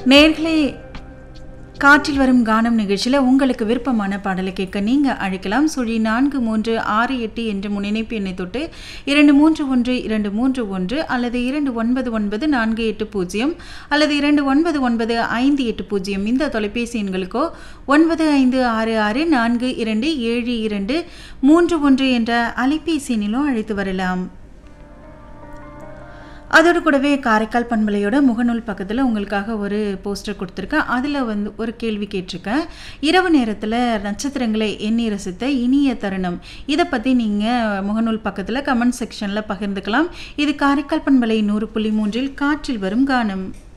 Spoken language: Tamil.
நேர்களே காற்றில் வரும் கானம் நிகழ்ச்சியில் உங்களுக்கு விருப்பமான பாடலை கேட்க நீங்கள் அழைக்கலாம் சுழி நான்கு மூன்று ஆறு எட்டு என்ற முன்னிணைப்பு எண்ணை தொட்டு இரண்டு மூன்று ஒன்று இரண்டு மூன்று ஒன்று அல்லது இரண்டு ஒன்பது ஒன்பது நான்கு எட்டு பூஜ்ஜியம் அல்லது இரண்டு ஒன்பது ஒன்பது ஐந்து எட்டு பூஜ்ஜியம் இந்த தொலைபேசி எண்களுக்கோ ஒன்பது ஐந்து ஆறு ஆறு நான்கு இரண்டு ஏழு இரண்டு மூன்று ஒன்று என்ற அலைபேசி எண்ணிலும் அழைத்து வரலாம் அதோடு கூடவே காரைக்கால் பண்பலையோட முகநூல் பக்கத்தில் உங்களுக்காக ஒரு போஸ்டர் கொடுத்துருக்கேன் அதில் வந்து ஒரு கேள்வி கேட்டிருக்கேன் இரவு நேரத்தில் நட்சத்திரங்களை எண்ணி ரசித்த இனிய தருணம் இதை பற்றி நீங்கள் முகநூல் பக்கத்தில் கமெண்ட் செக்ஷனில் பகிர்ந்துக்கலாம் இது காரைக்கால் பண்பலை நூறு புள்ளி மூன்றில் காற்றில் வரும் கானம்